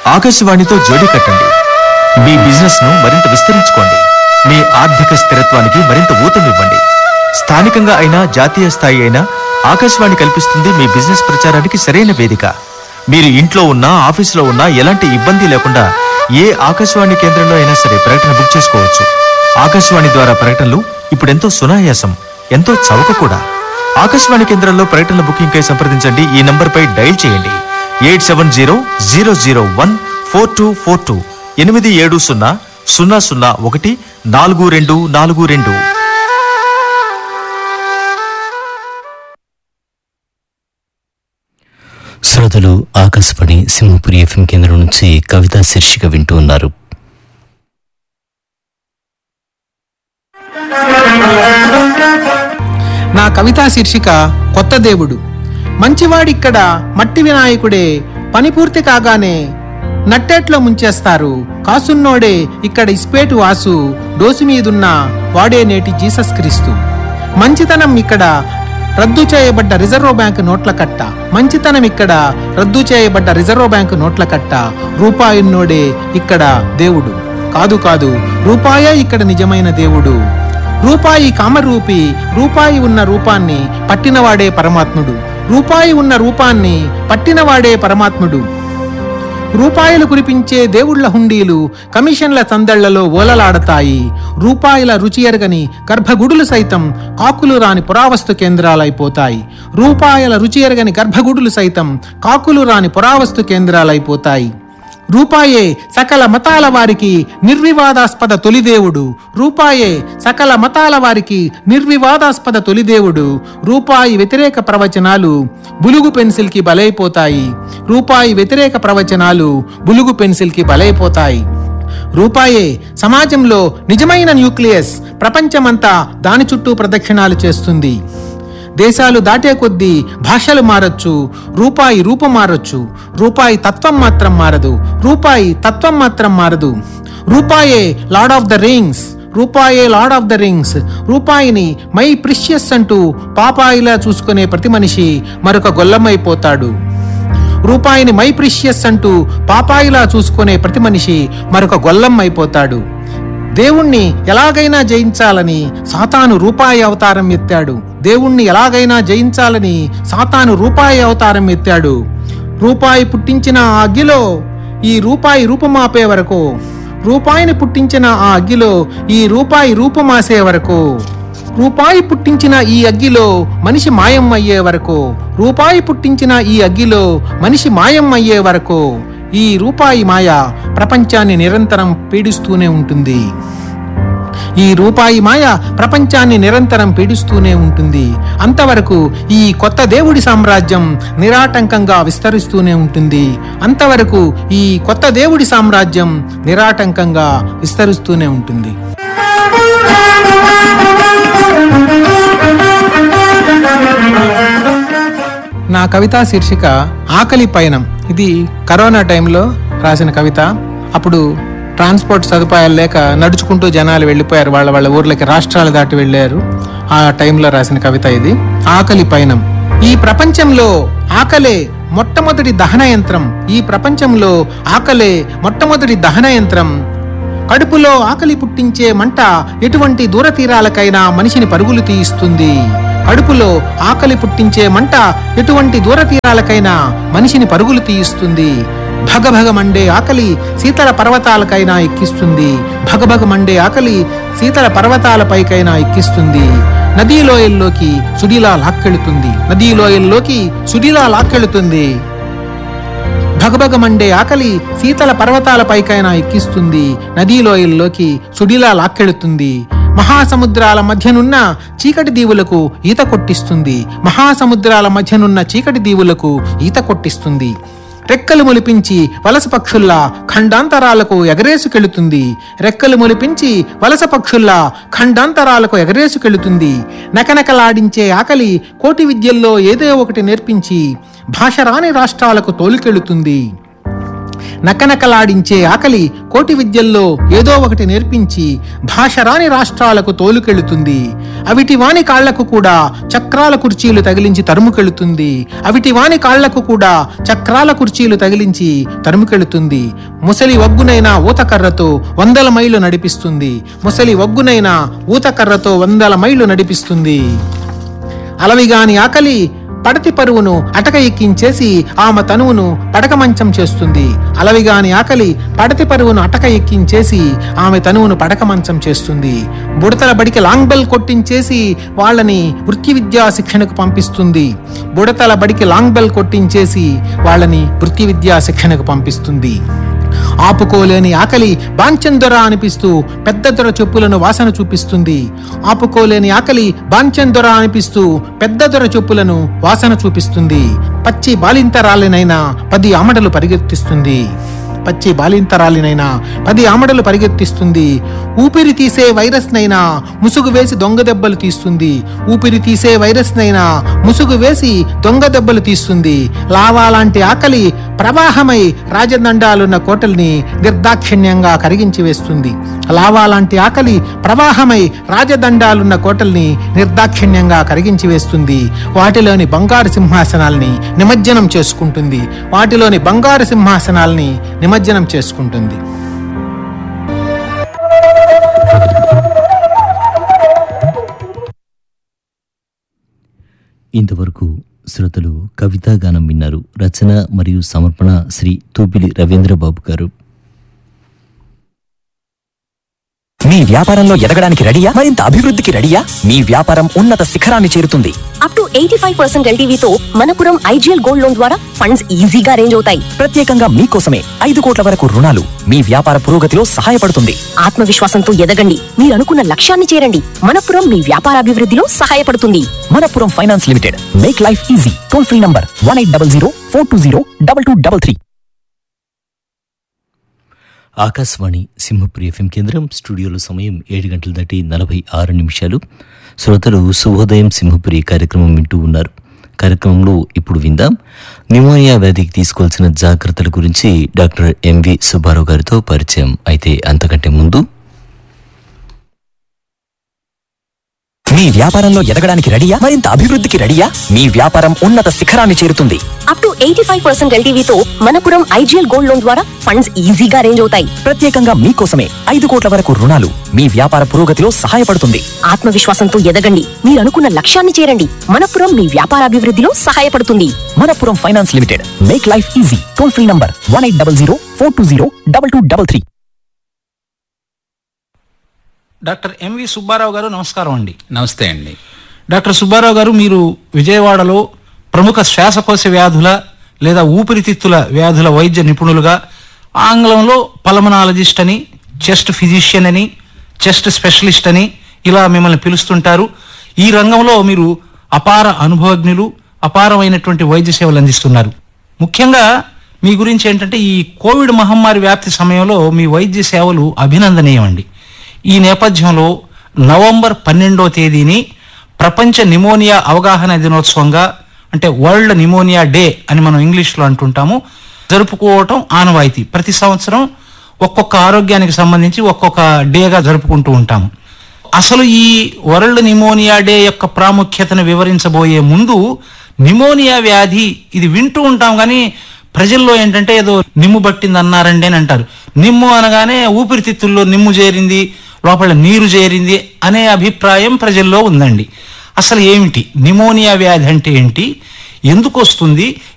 ఆకాశవాణితో జోడీ కట్టండి మీ బిజినెస్ ను మరింత విస్తరించుకోండి మీ ఆర్థిక స్థిరత్వానికి మరింత ఊతమివ్వండి స్థానికంగా అయినా జాతీయ స్థాయి అయినా ఆకాశవాణి కల్పిస్తుంది మీ బిజినెస్ ప్రచారానికి సరైన వేదిక మీరు ఇంట్లో ఉన్నా ఆఫీసులో ఉన్నా ఎలాంటి ఇబ్బంది లేకుండా ఏ ఆకాశవాణి కేంద్రంలో అయినా సరే ప్రకటన బుక్ చేసుకోవచ్చు ఆకాశవాణి ద్వారా ప్రకటనలు ఇప్పుడెంతో సునాయాసం ఎంతో చౌక కూడా ఆకాశవాణి కేంద్రంలో ప్రకటనల బుకింగ్ కై సంప్రదించండి ఈ నంబర్ పై డైల్ చేయండి eight seven zero zero zero one four two four two ఎనిమిది ఏడు సున్నా సున్నా సున్నా ఒకటి నాలుగు రెండు నాలుగు రెండు శ్రోతలు ఆకాశవాణి సింహపురి ఎఫ్ఎం కేంద్రం నుంచి కవితా శీర్షిక వింటూ ఉన్నారు నా కవితా శీర్షిక కొత్త దేవుడు మంచివాడిక్కడ మట్టి వినాయకుడే పని పూర్తి కాగానే నట్టేట్లో ముంచేస్తారు కాసున్నోడే ఇక్కడ ఇస్పేటు వాసు డోసు మీదున్న వాడే నేటి జీసస్ క్రీస్తు మంచితనం ఇక్కడ రద్దు చేయబడ్డ రిజర్వ్ బ్యాంక్ నోట్ల కట్ట మంచితనం ఇక్కడ రద్దు చేయబడ్డ రిజర్వ్ బ్యాంక్ నోట్ల కట్ట రూపాయున్నోడే ఇక్కడ దేవుడు కాదు కాదు రూపాయే ఇక్కడ నిజమైన దేవుడు రూపాయి కామరూపి రూపాయి ఉన్న రూపాన్ని పట్టినవాడే పరమాత్ముడు రూపాయి ఉన్న రూపాన్ని పట్టినవాడే పరమాత్ముడు రూపాయలు కురిపించే దేవుళ్ళ హుండీలు కమిషన్ల సందళ్లలో ఓలలాడతాయి రూపాయల రుచి ఎరగని గర్భగుడులు సైతం కాకులు రాని పురావస్తు కేంద్రాలైపోతాయి రూపాయల రుచి ఎరగని గర్భగుడులు సైతం కాకులు రాని పురావస్తు కేంద్రాలైపోతాయి రూపాయే సకల మతాల వారికి నిర్వివాదాస్పద తొలిదేవుడు రూపాయే సకల మతాల వారికి నిర్వివాదాస్పద తొలిదేవుడు రూపాయి వ్యతిరేక ప్రవచనాలు బులుగు పెన్సిల్ కి బలైపోతాయి రూపాయి వ్యతిరేక ప్రవచనాలు బులుగు పెన్సిల్ కి బలైపోతాయి రూపాయే సమాజంలో నిజమైన న్యూక్లియస్ ప్రపంచమంతా దాని చుట్టూ ప్రదక్షిణాలు చేస్తుంది దేశాలు దాటే కొద్దీ భాషలు మారచ్చు రూపాయి రూపం మారచ్చు రూపాయి తత్వం మాత్రం మారదు రూపాయి తత్వం మాత్రం మారదు రూపాయే లార్డ్ ఆఫ్ ద రింగ్స్ రూపాయే లార్డ్ ఆఫ్ ద రింగ్స్ రూపాయిని మై ప్రిషియస్ అంటూ పాపాయిలా చూసుకునే ప్రతి మనిషి మరొక గొల్లమైపోతాడు రూపాయిని మై ప్రిషియస్ అంటూ పాపాయిలా చూసుకునే ప్రతి మనిషి మరొక గొల్లం అయిపోతాడు దేవుణ్ణి ఎలాగైనా జయించాలని సాతాను రూపాయి అవతారం ఎత్తాడు దేవుణ్ణి ఎలాగైనా జయించాలని సాతాను రూపాయి అవతారం ఎత్తాడు రూపాయి పుట్టించిన ఆ అగ్గిలో ఈ రూపాయి రూపమాపే వరకు రూపాయిని పుట్టించిన ఆ అగ్గిలో ఈ రూపాయి రూపమాసే వరకు రూపాయి పుట్టించిన ఈ అగ్గిలో మనిషి మాయం అయ్యే వరకు రూపాయి పుట్టించిన ఈ అగ్గిలో మనిషి మాయం అయ్యే వరకు ఈ రూపాయి మాయ ప్రపంచాన్ని నిరంతరం పీడిస్తూనే ఉంటుంది ఈ రూపాయి మాయ ప్రపంచాన్ని నిరంతరం పీడిస్తూనే ఉంటుంది అంతవరకు ఈ కొత్త దేవుడి సామ్రాజ్యం నిరాటంకంగా విస్తరిస్తూనే ఉంటుంది అంతవరకు ఈ కొత్త దేవుడి సామ్రాజ్యం నిరాటంకంగా విస్తరిస్తూనే ఉంటుంది నా కవితా శీర్షిక ఆకలి పయనం ఇది కరోనా టైంలో రాసిన కవిత అప్పుడు ట్రాన్స్పోర్ట్ సదుపాయాలు లేక నడుచుకుంటూ జనాలు వెళ్ళిపోయారు వాళ్ళ వాళ్ళ ఊర్లకి రాష్ట్రాలు దాటి వెళ్ళారు ఆ టైంలో రాసిన కవిత ఇది ఆకలి పయనం ఈ ప్రపంచంలో ఆకలే మొట్టమొదటి దహన యంత్రం ఈ ప్రపంచంలో ఆకలే మొట్టమొదటి దహన యంత్రం కడుపులో ఆకలి పుట్టించే మంట ఎటువంటి దూర తీరాలకైనా మనిషిని పరుగులు తీయిస్తుంది కడుపులో ఆకలి పుట్టించే మంట ఎటువంటి దూర తీరాలకైనా మనిషిని పరుగులు తీయిస్తుంది భగభగ మండే ఆకలి శీతల పర్వతాలకైనా ఎక్కిస్తుంది భగభగ మండే ఆకలి శీతల పర్వతాలపైకైనా ఎక్కిస్తుంది నదీలోయల్లోకి సుడిలా లాక్కెళుతుంది నదీలోయల్లోకి సుడిలా లాక్కెళుతుంది భగభగ మండే ఆకలి శీతల పర్వతాలపైకైనా ఎక్కిస్తుంది నదీలోయల్లోకి సుడిలా లాక్కెళుతుంది మహాసముద్రాల మధ్యనున్న చీకటి దీవులకు ఈత కొట్టిస్తుంది మహాసముద్రాల మధ్యనున్న చీకటి దీవులకు ఈత కొట్టిస్తుంది రెక్కలు మొలిపించి వలస పక్షుల్లా ఖండాంతరాలకు ఎగరేసుకెళుతుంది రెక్కలు మొలిపించి వలస పక్షుల్లా ఖండాంతరాలకు ఎగరేసుకెళుతుంది నకనకలాడించే ఆకలి కోటి విద్యల్లో ఏదో ఒకటి నేర్పించి భాష రాని రాష్ట్రాలకు తోలుకెళుతుంది నకనకలాడించే ఆకలి కోటి విద్యల్లో ఏదో ఒకటి నేర్పించి భాష రాని రాష్ట్రాలకు తోలుకెళుతుంది అవిటి వాని కాళ్లకు కూడా చక్రాల కుర్చీలు తగిలించి తరుముకెళుతుంది అవిటి వాని కాళ్లకు కూడా చక్రాల కుర్చీలు తగిలించి తరుముకెళుతుంది ముసలి వగ్గునైనా ఊతకర్రతో వందల మైళ్ళు నడిపిస్తుంది ముసలి వగ్గునైనా ఊతకర్రతో వందల మైళ్ళు నడిపిస్తుంది అలవిగాని ఆకలి పడతి పరువును అటక ఎక్కించేసి ఆమె తనువును పడక మంచం చేస్తుంది అలవిగాని ఆకలి పడతి పరువును అటక ఎక్కించేసి ఆమె తనువును పడక మంచం చేస్తుంది బుడతల బడికి లాంగ్ బెల్ కొట్టించేసి వాళ్ళని వృత్తి విద్యా శిక్షణకు పంపిస్తుంది బుడతల బడికి లాంగ్ బెల్ కొట్టించేసి వాళ్ళని వృత్తి విద్యా శిక్షణకు పంపిస్తుంది ఆపుకోలేని ఆకలి బాంచందొర అనిపిస్తూ పెద్ద దొర చెప్పులను వాసన చూపిస్తుంది ఆపుకోలేని ఆకలి బాంచందొర అనిపిస్తూ పెద్ద దొర చెప్పులను వాసన చూపిస్తుంది పచ్చి బాలింతరాలినైనా పది ఆమడలు పరిగెత్తిస్తుంది పచ్చి బాలింతరాలినైనా పది ఆమడలు పరిగెత్తిస్తుంది ఊపిరి తీసే వైరస్ నైనా ముసుగు వేసి దొంగ దెబ్బలు తీస్తుంది ఊపిరి తీసే వైరస్ నైనా ముసుగు వేసి దొంగ దెబ్బలు తీస్తుంది లావా లాంటి ఆకలి ప్రవాహమై రాజదండాలున్న కోటల్ని నిర్దాక్షిణ్యంగా కరిగించి వేస్తుంది లావా లాంటి ఆకలి ప్రవాహమై రాజదండాలున్న కోటల్ని నిర్దాక్షిణ్యంగా కరిగించి వేస్తుంది వాటిలోని బంగారు సింహాసనాల్ని నిమజ్జనం చేసుకుంటుంది వాటిలోని బంగారు సింహాసనాల్ని నిమజ్జనం చేసుకుంటుంది ఇంతవరకు శ్రోతలు కవితా గానం విన్నారు రచన మరియు సమర్పణ శ్రీ తూపిలి రవీంద్రబాబు గారు మీ వ్యాపారంలో ఎదగడానికి రెడీయా మరింత అభివృద్ధికి రెడీయా మీ వ్యాపారం ఉన్నత శిఖరాన్ని చేరుతుంది up to eighty five percent ఎల్టీవీతో మనపురం ఐజీఎల్ గోల్డ్ లోన్ ద్వారా ఫండ్స్ ఈజీగా అరేంజ్ అవుతాయి ప్రత్యేకంగా మీకోసమే ఐదు కోట్ల వరకు రుణాలు మీ వ్యాపార పురోగతిలో సహాయపడుతుంది ఆత్మవిశ్వాసంతో ఎదగండి మీరు అనుకున్న లక్ష్యాన్ని చేరండి మనపురం మీ వ్యాపార అభివృద్ధిలో సహాయపడుతుంది Manappuram finance limited make life easy toll free number one eight double zero four two zero double two double three Akashvani Simhapuri FM కేంద్రం స్టూడియోలో సమయం ఏడు గంటల దాటి నలభై ఆరు నిమిషాలు శ్రోతలు శుభోదయం సింహపురి కార్యక్రమం వింటూ ఉన్నారు కార్యక్రమంలో ఇప్పుడు విందాం న్యూమోనియా వ్యాధికి తీసుకోవాల్సిన జాగ్రత్తల గురించి డాక్టర్ ఎంవి సుబ్బారావు గారితో పరిచయం అయితే అంతకంటే ముందు మీ వ్యాపారంలో ఎదగడానికి రెడీయా మరింత అభివృద్ధికి రెడీయా మీ వ్యాపారం ఉన్నత శిఖరాన్ని చేరుతుంది up to eighty five percent ఎల్టీవీతో మనపురం ఐజీఎల్ గోల్డ్ లోన్ ద్వారా ఫండ్స్ ఈజీగా అరేంజ్ అవుతాయి ప్రత్యేకంగా మీకోసమే ఐదు కోట్ల వరకు రుణాలు మీ వ్యాపార పురోగతిలో సహాయపడుతుంది ఆత్మవిశ్వాసంతో ఎదగండి మీరు అనుకున్న లక్ష్యాన్ని చేరండి మనపురం మీ వ్యాపార అభివృద్ధిలో సహాయపడుతుంది Manappuram finance limited make life easy toll free number one eight double zero four two zero double two double three doctor M V Subbarao గారు నమస్కారం అండి నమస్తే అండి డాక్టర్ సుబ్బారావు గారు మీరు విజయవాడలో ప్రముఖ శ్వాసకోశ వ్యాధుల లేదా ఊపిరితిత్తుల వ్యాధుల వైద్య నిపుణులుగా ఆంగ్లంలో పల్మనాలజిస్ట్ అని చెస్ట్ ఫిజిషియన్ అని చెస్ట్ స్పెషలిస్ట్ అని ఇలా మిమ్మల్ని పిలుస్తుంటారు ఈ రంగంలో మీరు అపార అనుభవజ్ఞులు అపారమైనటువంటి వైద్య సేవలు అందిస్తున్నారు ముఖ్యంగా మీ గురించి ఏంటంటే ఈ కోవిడ్ మహమ్మారి వ్యాప్తి సమయంలో మీ వైద్య సేవలు అభినందనీయమండి ఈ నేపథ్యంలో నవంబర్ పన్నెండో తేదీని ప్రపంచ నిమోనియా అవగాహన దినోత్సవంగా అంటే వరల్డ్ నిమోనియా డే అని మనం ఇంగ్లీష్లో అంటుంటాము జరుపుకోవటం ఆనవాయితీ ప్రతి సంవత్సరం ఒక్కొక్క ఆరోగ్యానికి సంబంధించి ఒక్కొక్క డేగా జరుపుకుంటూ ఉంటాము అసలు ఈ వరల్డ్ నిమోనియా డే యొక్క ప్రాముఖ్యతను వివరించబోయే ముందు నిమోనియా వ్యాధి ఇది వింటూ ఉంటాం కానీ ప్రజల్లో ఏంటంటే ఏదో నిమ్ము పట్టింది అన్నారండి అని అంటారు నిమ్ము అనగానే ఊపిరితిత్తుల్లో నిమ్ము చేరింది లోపల నీరు చేరింది అనే అభిప్రాయం ప్రజల్లో ఉందండి అసలు ఏమిటి నిమోనియా వ్యాధి అంటే ఏంటి ఎందుకు వస్తుంది